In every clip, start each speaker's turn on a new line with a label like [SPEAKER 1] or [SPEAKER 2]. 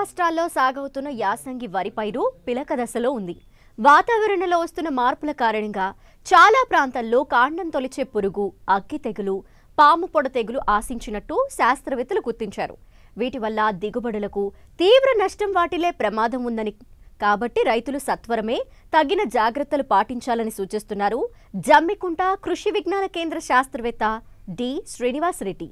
[SPEAKER 1] రాష్ట్రాల్లో సాగవుతున్న యాసంగి వరి పైరు పిలక దశలో ఉంది వాతావరణంలో వస్తున్న మార్పుల కారణంగా చాలా ప్రాంతాల్లో కాండం తొలిచే పురుగు అగ్గి తెగులు పాము పొడ తెగులు ఆశించినట్టు శాస్త్రవేత్తలు గుర్తించారు వీటి వల్ల దిగుబడులకు తీవ్ర నష్టం వాటిల్లే ప్రమాదం ఉందని కాబట్టి రైతులు సత్వరమే తగిన జాగ్రత్తలు పాటించాలని సూచిస్తున్నారు జమ్మికుంట కృషి విజ్ఞాన కేంద్ర శాస్త్రవేత్త డి శ్రీనివాసరెడ్డి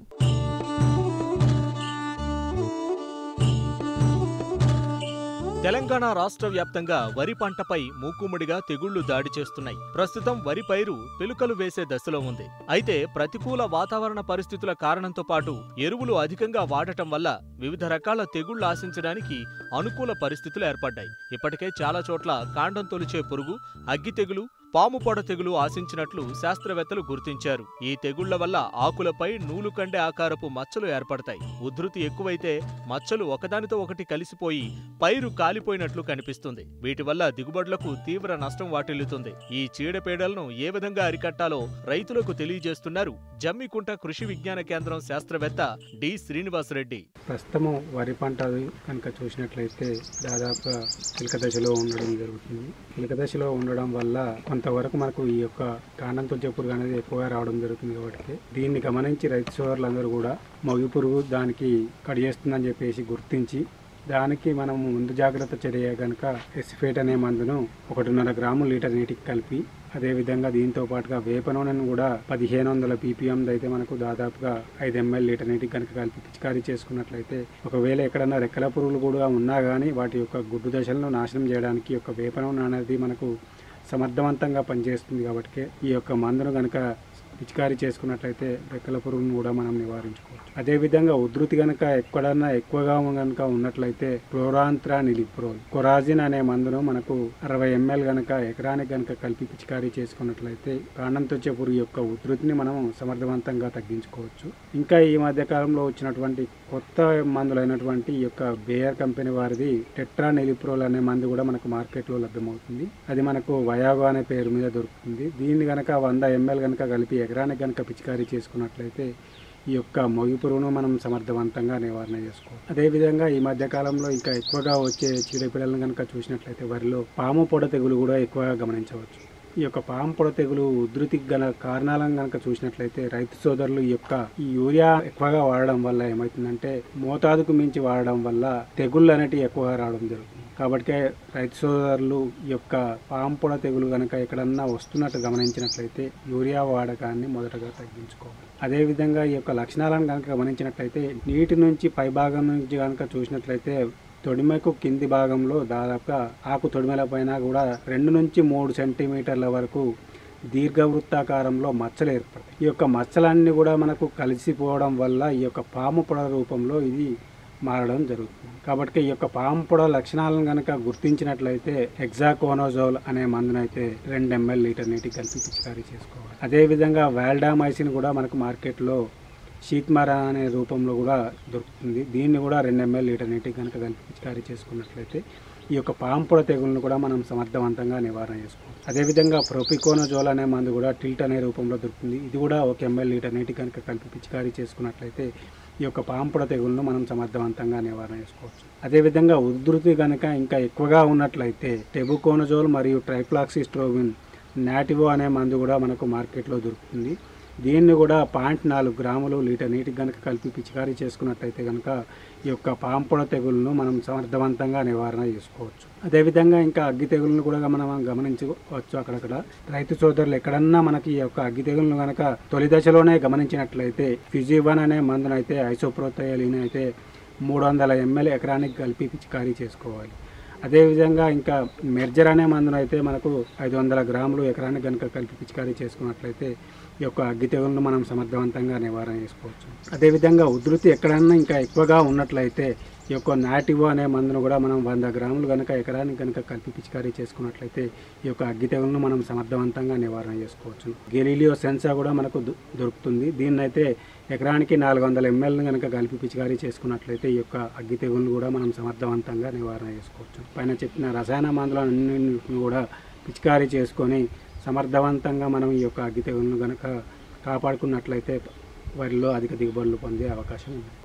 [SPEAKER 2] తెలంగాణ రాష్ట్ర వ్యాప్తంగా వరి పంటపై మూకుముడిగా తెగుళ్లు దాడి చేస్తున్నాయి ప్రస్తుతం వరి పైరు పిలుకలు వేసే దశలో ఉంది అయితే ప్రతికూల వాతావరణ పరిస్థితుల కారణంతో పాటు ఎరువులు అధికంగా వాడటం వల్ల వివిధ రకాల తెగుళ్లు ఆశించడానికి అనుకూల పరిస్థితులు ఏర్పడ్డాయి ఇప్పటికే చాలా చోట్ల కాండం తొలిచే పురుగు అగ్గి తెగులు పాము పొడ తెగులు ఆశించినట్లు శాస్త్రవేత్తలు గుర్తించారు ఈ తెగుళ్ల వల్ల ఆకులపై నూలు కండే ఆకారపు మచ్చలు ఏర్పడతాయి ఉధృతి ఎక్కువైతే మచ్చలు ఒకదానితో ఒకటి కలిసిపోయి పైరు కాలిపోయినట్లు కనిపిస్తుంది వీటి వల్ల దిగుబడులకు తీవ్ర నష్టం వాటిల్లుతుంది ఈ చీడపీడలను ఏ విధంగా అరికట్టాలో రైతులకు తెలియజేస్తున్నారు జమ్మికుంట కృషి విజ్ఞాన కేంద్రం శాస్త్రవేత్త డి శ్రీనివాసరెడ్డి
[SPEAKER 3] ప్రస్తుతము వరి పంట కనుక చూసినట్లయితే దాదాపుగా చిలక దశలో ఉండడం జరుగుతుంది చిలక దశలో ఉండడం వల్ల కొంతవరకు మనకు ఈ యొక్క కాండం తొలిచే పురుగు అనేది ఎక్కువగా రావడం జరుగుతుంది కాబట్టి దీన్ని గమనించి రైతు సోదరులందరూ కూడా మొగి పురుగు దానికి కడిగేస్తుందని చెప్పేసి గుర్తించి దానికి మనం ముందు జాగ్రత్త చర్య కనుక ఎసిఫేట్ అనే మందును ఒకటిన్నర గ్రాములు లీటర్ నీటికి కలిపి అదేవిధంగా దీంతో పాటుగా వేప నూనెను కూడా పదిహేను వందల పీపీఎం అయితే మనకు దాదాపుగా ఐదు ఎంఎల్ లీటర్ నీటికి కనుక కలిపి పిచికారీ చేసుకున్నట్లయితే ఒకవేళ ఎక్కడన్నా రెక్కల పురుగులు కూడా ఉన్నా కానీ వాటి యొక్క గుడ్డు దశలను నాశనం చేయడానికి ఈ యొక్క వేప నూనె అనేది మనకు సమర్థవంతంగా పనిచేస్తుంది కాబట్టి ఈ యొక్క మందును కనుక పిచికారీ చేసుకున్నట్లయితే రెక్కల పురుగును కూడా మనం నివారించుకోవచ్చు అదేవిధంగా ఉధృతి కనుక ఎక్కడన్నా ఎక్కువగా కనుక ఉన్నట్లయితే క్లోరాంత్రా నిలిప్రోల్ కొరాజిన్ అనే మందును మనకు అరవై ఎంఎల్ గనక ఎకరానికి గనక కలిపి పిచికారీ చేసుకున్నట్లయితే కాండం తొచ్చే పురుగు యొక్క ఉధృతిని మనం సమర్థవంతంగా తగ్గించుకోవచ్చు ఇంకా ఈ మధ్య కాలంలో వచ్చినటువంటి కొత్త మందులైనటువంటి ఈ యొక్క బేయర్ కంపెనీ వారిది టెట్రా నిలిప్రోల్ అనే మందు కూడా మనకు మార్కెట్లో లభ్యమవుతుంది అది మనకు వయాగో అనే పేరు మీద దొరుకుతుంది దీన్ని గనక వంద ఎంఎల్ గనక కలిపి ఎకరానికి గనక పిచికారీ చేసుకున్నట్లయితే ఈ యొక్క మొగి పురుగును మనం సమర్థవంతంగా నివారణ చేసుకోవాలి అదేవిధంగా ఈ మధ్య కాలంలో ఇంకా ఎక్కువగా వచ్చే చీడపీడలను కనుక చూసినట్లయితే వరిలో పాము పొడ తెగులు కూడా ఎక్కువగా గమనించవచ్చు ఈ యొక్క పాము పొడ తెగులు ఉధృతికి గల కారణాలను కనుక చూసినట్లయితే రైతు సోదరులు ఈ యొక్క ఈ యూరియా ఎక్కువగా వాడడం వల్ల ఏమవుతుందంటే మోతాదుకు మించి వాడడం వల్ల తెగుళ్ళు అనేటివి ఎక్కువగా రావడం జరుగుతుంది కాబట్టి రైతు సోదరులు ఈ యొక్క పాము పొడ తెగులు కనుక ఎక్కడన్నా వస్తున్నట్టు గమనించినట్లయితే యూరియా వాడకాన్ని మొదటగా తగ్గించుకోవాలి అదేవిధంగా ఈ యొక్క లక్షణాలను కనుక గమనించినట్లయితే నీటి నుంచి పైభాగం నుంచి కనుక చూసినట్లయితే తొడిమెకు కింది భాగంలో దాదాపుగా ఆకు తొడిమెల పైన కూడా రెండు నుంచి మూడు సెంటీమీటర్ల వరకు దీర్ఘవృత్తాకారంలో మచ్చలు ఏర్పడతాయి ఈ యొక్క మచ్చలన్నీ కూడా మనకు కలిసిపోవడం వల్ల ఈ యొక్క పాము పొడ రూపంలో ఇది మారడం జరుగుతుంది కాబట్టి ఈ యొక్క పాము పొడ లక్షణాలను కనుక గుర్తించినట్లయితే ఎగ్జాకోనోజోల్ అనే మందునైతే రెండు ఎంఎల్ లీటర్ నీటికి కలిపి పిచికారీ చేసుకోవాలి అదేవిధంగా వాల్డామైసిన్ కూడా మనకు మార్కెట్లో షీత్మర అనే రూపంలో కూడా దొరుకుతుంది దీన్ని కూడా రెండు ఎంఎల్ లీటర్ నీటికి కనుక కలిపి పిచికారీ చేసుకున్నట్లయితే ఈ యొక్క పాంపుడ తెగులను కూడా మనం సమర్థవంతంగా నివారణ చేసుకోవాలి అదేవిధంగా ప్రొపికోనజోల్ అనే మందు కూడా టిల్ట్ అనే రూపంలో దొరుకుతుంది ఇది కూడా ఒక ఎంఎల్ లీటర్ నీటి కనుక కలిపి పిచికారీ చేసుకున్నట్లయితే ఈ యొక్క పాంపుడ తెగులను మనం సమర్థవంతంగా నివారణ చేసుకోవచ్చు అదేవిధంగా ఉధృతి కనుక ఇంకా ఎక్కువగా ఉన్నట్లయితే టెబుకోనజోల్ మరియు ట్రైఫ్లాక్సిస్ట్రోవిన్ నాటివో అనే మందు కూడా మనకు మార్కెట్లో దొరుకుతుంది దీన్ని కూడా పాయింట్ నాలుగు గ్రాములు లీటర్ నీటికి కనుక కలిపి పిచికారీ చేసుకున్నట్టయితే కనుక ఈ యొక్క పాంపుడ తెగులను మనం సమర్థవంతంగా నివారణ చేసుకోవచ్చు అదేవిధంగా ఇంకా అగ్గి తెగులను కూడా మనం గమనించవచ్చు అక్కడక్కడ రైతు సోదరులు ఎక్కడన్నా మనకి ఈ యొక్క అగ్గి తెగులను కనుక తొలి దశలోనే గమనించినట్లయితే ఫిజివన్ అనే మందునైతే ఐసోప్రోతయలిన్ అయితే మూడు వందల ఎంఎల్ ఎకరానికి కలిపి పిచికారీ చేసుకోవాలి అదేవిధంగా ఇంకా మెర్జర్ అనే మందునైతే మనకు ఐదు వందల గ్రాములు ఎకరానికి కనుక కలిపి పిచికారీ చేసుకున్నట్లయితే ఈ యొక్క అగ్గి తెగులను మనం సమర్థవంతంగా నివారణ చేసుకోవచ్చు అదేవిధంగా ఉధృతి ఎక్కడన్నా ఇంకా ఎక్కువగా ఉన్నట్లయితే ఈ యొక్క నాటివో అనే మందును కూడా మనం వంద గ్రాములు కనుక ఎకరానికి కనుక కలిపి పిచికారీ చేసుకున్నట్లయితే ఈ యొక్క అగ్గి తెగులను మనం సమర్థవంతంగా నివారణ చేసుకోవచ్చు గెలీలియో సెన్సా కూడా మనకు దొ- దొరుకుతుంది దీన్నైతే ఎకరానికి నాలుగు వందల ఎంఎల్ని కనుక కలిపి పిచికారీ చేసుకున్నట్లయితే ఈ యొక్క అగ్గి తెగులను కూడా మనం సమర్థవంతంగా నివారణ చేసుకోవచ్చు పైన చెప్పిన రసాయన మందులన్నింటిని కూడా పిచికారీ చేసుకొని సమర్థవంతంగా మనం ఈ యొక్క అగ్గి తెగులను కనుక కాపాడుకున్నట్లయితే వరిలో అధిక దిగుబడులు పొందే అవకాశం ఉంది